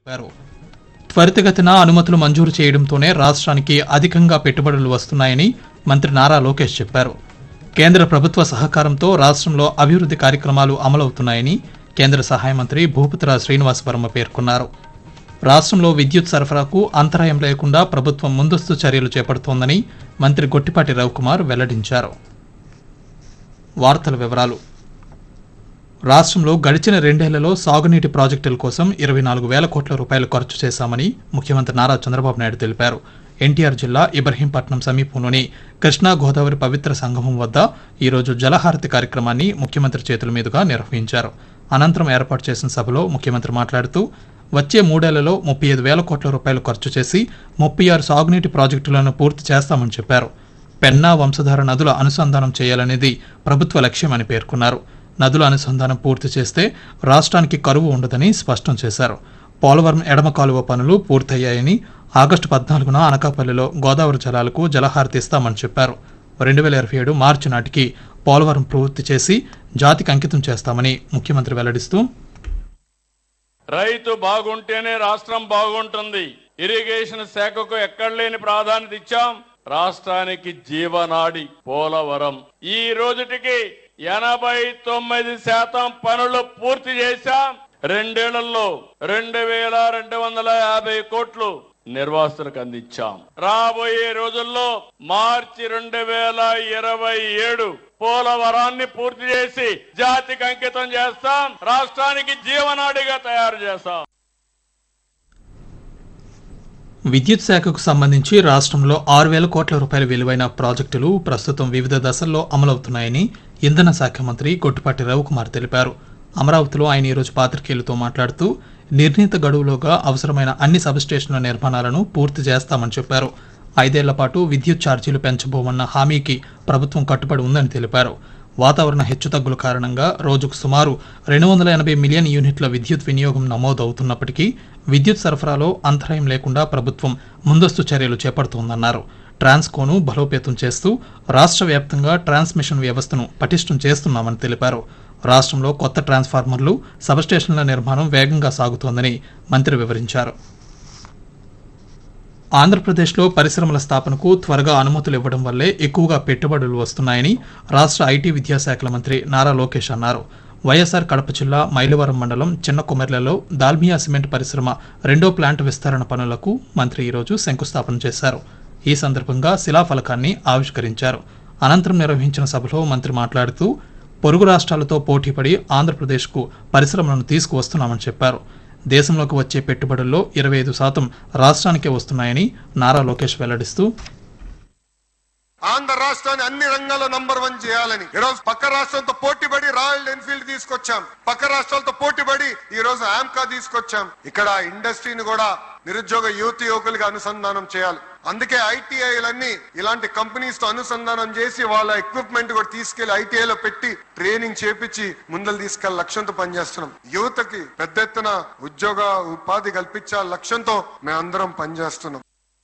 తెలిపారు త్వరితగతిన అనుమతులు మంజూరు చేయడంతోనే రాష్ట్రానికి అధికంగా పెట్టుబడులు వస్తున్నాయని మంత్రి నారా లోకేష్ చెప్పారు కేంద్ర ప్రభుత్వ సహకారంతో రాష్ట్రంలో అభివృద్ధి కార్యక్రమాలు అమలవుతున్నాయని కేంద్ర సహాయ మంత్రి భూపతిరాజ్ శ్రీనివాస్ వర్మ పేర్కొన్నారు రాష్ట్రంలో విద్యుత్ సరఫరాకు అంతరాయం లేకుండా ప్రభుత్వం ముందస్తు చర్యలు చేపడుతోందని మంత్రి గొట్టిపాటి రవికుమార్ వెల్లడించారు వార్తల వివరాలు రాష్ట్రంలో గడిచిన రెండేళ్లలో సాగునీటి ప్రాజెక్టుల కోసం ఇరవై నాలుగు వేల కోట్ల రూపాయలు ఖర్చు చేశామని ముఖ్యమంత్రి నారా చంద్రబాబు నాయుడు తెలిపారు ఎన్టీఆర్ జిల్లా ఇబ్రహీంపట్నం సమీపంలోని కృష్ణా గోదావరి పవిత్ర సంగమం వద్ద ఈరోజు జలహారతి కార్యక్రమాన్ని ముఖ్యమంత్రి చేతుల మీదుగా నిర్వహించారు అనంతరం ఏర్పాటు చేసిన సభలో ముఖ్యమంత్రి మాట్లాడుతూ వచ్చే మూడేళ్లలో ముప్పై ఐదు వేల కోట్ల రూపాయలు ఖర్చు చేసి ముప్పై ఆరు సాగునీటి ప్రాజెక్టులను పూర్తి చేస్తామని చెప్పారు పెన్నా వంశధార నదుల అనుసంధానం చేయాలనేది ప్రభుత్వ లక్ష్యమని పేర్కొన్నారు నదుల అనుసంధానం పూర్తి చేస్తే రాష్ట్రానికి కరువు ఉండదని స్పష్టం చేశారు పోలవరం ఎడమ కాలువ పనులు పూర్తయ్యాయని ఆగస్టు పద్నాలుగున అనకాపల్లిలో గోదావరి జలాలకు జలహారతి ఇస్తామని చెప్పారు రెండు వేల ఇరవై ఏడు మార్చి నాటికి పోలవరం పూర్తి చేసి జాతికి అంకితం చేస్తామని ముఖ్యమంత్రి వెల్లడిస్తూ రైతు బాగుంటేనే రాష్ట్రం బాగుంటుంది ఇరిగేషన్ శాఖకు ఎక్కడ లేని ప్రాధాన్యత ఇచ్చాం రాష్ట్రానికి జీవనాడి పోలవరం ఈ రోజుటికి ఎనభై తొమ్మిది శాతం పనులు పూర్తి చేశాం రెండేళ్లలో రెండు వేల రెండు వందల యాభై కోట్లు నిర్వాసితులకు అందించాం రాబోయే రోజుల్లో మార్చి రెండు వేల ఇరవై ఏడు పోలవరాన్ని పూర్తి చేసి జాతికి అంకితం చేస్తాం రాష్ట్రానికి జీవనాడిగా తయారు చేస్తాం విద్యుత్ శాఖకు సంబంధించి రాష్ట్రంలో ఆరు వేల కోట్ల రూపాయల విలువైన ప్రాజెక్టులు ప్రస్తుతం వివిధ దశల్లో అమలవుతున్నాయని ఇంధన శాఖ మంత్రి గొట్టిపాటి రవికుమార్ తెలిపారు అమరావతిలో ఆయన ఈరోజు పాత్రికేయులతో మాట్లాడుతూ నిర్ణీత గడువులోగా అవసరమైన అన్ని సబ్స్టేషన్ల నిర్మాణాలను పూర్తి చేస్తామని చెప్పారు ఐదేళ్ల పాటు విద్యుత్ ఛార్జీలు పెంచబోమన్న హామీకి ప్రభుత్వం కట్టుబడి ఉందని తెలిపారు వాతావరణ హెచ్చుతగ్గుల కారణంగా రోజుకు సుమారు రెండు వందల ఎనభై మిలియన్ యూనిట్ల విద్యుత్ వినియోగం నమోదవుతున్నప్పటికీ విద్యుత్ సరఫరాలో అంతరాయం లేకుండా ప్రభుత్వం ముందస్తు చర్యలు చేపడుతోందన్నారు ట్రాన్స్కోను బలోపేతం చేస్తూ రాష్ట్ర వ్యాప్తంగా ట్రాన్స్మిషన్ వ్యవస్థను పటిష్టం చేస్తున్నామని తెలిపారు రాష్ట్రంలో కొత్త ట్రాన్స్ఫార్మర్లు సబ్స్టేషన్ల నిర్మాణం వేగంగా సాగుతోందని మంత్రి వివరించారు ఆంధ్రప్రదేశ్లో పరిశ్రమల స్థాపనకు త్వరగా అనుమతులు ఇవ్వడం వల్లే ఎక్కువగా పెట్టుబడులు వస్తున్నాయని రాష్ట్ర ఐటీ విద్యాశాఖల మంత్రి నారా లోకేష్ అన్నారు వైఎస్ఆర్ కడప జిల్లా మైలవరం మండలం చిన్న కుమెర్లలో దాల్మియా సిమెంట్ పరిశ్రమ రెండో ప్లాంట్ విస్తరణ పనులకు మంత్రి ఈరోజు శంకుస్థాపన చేశారు ఈ సందర్భంగా శిలాఫలకాన్ని ఆవిష్కరించారు అనంతరం నిర్వహించిన సభలో మంత్రి మాట్లాడుతూ పొరుగు రాష్ట్రాలతో పోటీపడి ఆంధ్రప్రదేశ్కు పరిశ్రమలను తీసుకువస్తున్నామని చెప్పారు దేశంలోకి వచ్చే పెట్టుబడుల్లో ఇరవై ఐదు శాతం రాష్ట్రానికే వస్తున్నాయని నారా లోకేష్ వెల్లడిస్తూ ఆంధ్ర రాష్ట్రాన్ని అన్ని రంగాల్లో నంబర్ వన్ చేయాలని ఈ రోజు పక్క రాష్ట్రంతో పోటీపడి రాయల్ ఎన్ఫీల్డ్ తీసుకొచ్చాం పక్క రాష్ట్రాలతో పోటీపడి ఈ రోజు ఆమ్కా తీసుకొచ్చాం ఇక్కడ ఇండస్ట్రీని కూడా నిరుద్యోగ యువతి యువకులకి అనుసంధానం చేయాలి అందుకే ఐటీఐలన్నీ ఇలాంటి కంపెనీస్ తో అనుసంధానం చేసి వాళ్ళ ఎక్విప్మెంట్ కూడా తీసుకెళ్లి ఐటీఐలో పెట్టి ట్రైనింగ్ చేపించి ముందలు తీసుకెళ్లి లక్ష్యంతో పనిచేస్తున్నాం యువతకి పెద్ద ఎత్తున ఉద్యోగ ఉపాధి కల్పించాల లక్ష్యంతో మేమందరం పనిచేస్తున్నాం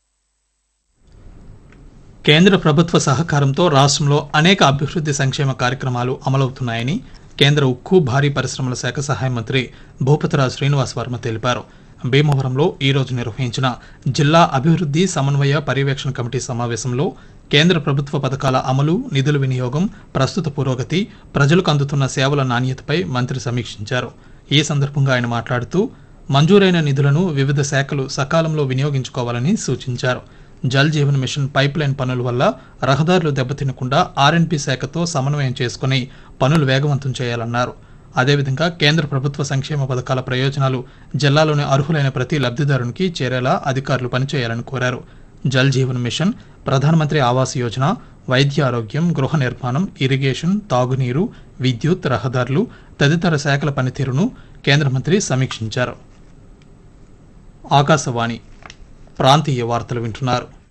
కేంద్ర ప్రభుత్వ సహకారంతో రాష్ట్రంలో అనేక అభివృద్ధి సంక్షేమ కార్యక్రమాలు అమలవుతున్నాయని కేంద్ర ఉక్కు భారీ పరిశ్రమల శాఖ సహాయ మంత్రి భూపతిరాజ్ శ్రీనివాస్ వర్మ తెలిపారు భీమవరంలో ఈరోజు నిర్వహించిన జిల్లా అభివృద్ధి సమన్వయ పర్యవేక్షణ కమిటీ సమావేశంలో కేంద్ర ప్రభుత్వ పథకాల అమలు నిధుల వినియోగం ప్రస్తుత పురోగతి ప్రజలకు అందుతున్న సేవల నాణ్యతపై మంత్రి సమీక్షించారు ఈ సందర్భంగా ఆయన మాట్లాడుతూ మంజూరైన నిధులను వివిధ శాఖలు సకాలంలో వినియోగించుకోవాలని సూచించారు Jal Jeevan Mission pipeline పనుల వల్ల రహదారులు దెబ్బతినకుండా ఆర్ఎన్పి శాఖతో సమన్వయం చేసుకుని పనులు వేగవంతం చేయాలన్నారు అదేవిధంగా కేంద్ర ప్రభుత్వ సంక్షేమ పథకాల ప్రయోజనాలు జిల్లాలోని అర్హులైన ప్రతి లబ్ధిదారునికి చేరేలా అధికారులు పనిచేయాలని కోరారు జల్ జీవన్ మిషన్ ప్రధానమంత్రి ఆవాస్ యోజన వైద్య ఆరోగ్యం గృహ నిర్మాణం ఇరిగేషన్ తాగునీరు విద్యుత్ రహదారులు తదితర శాఖల పనితీరును కేంద్ర మంత్రి సమీక్షించారు ఆకాశవాణి ప్రాంతీయ వార్తలు వింటున్నారు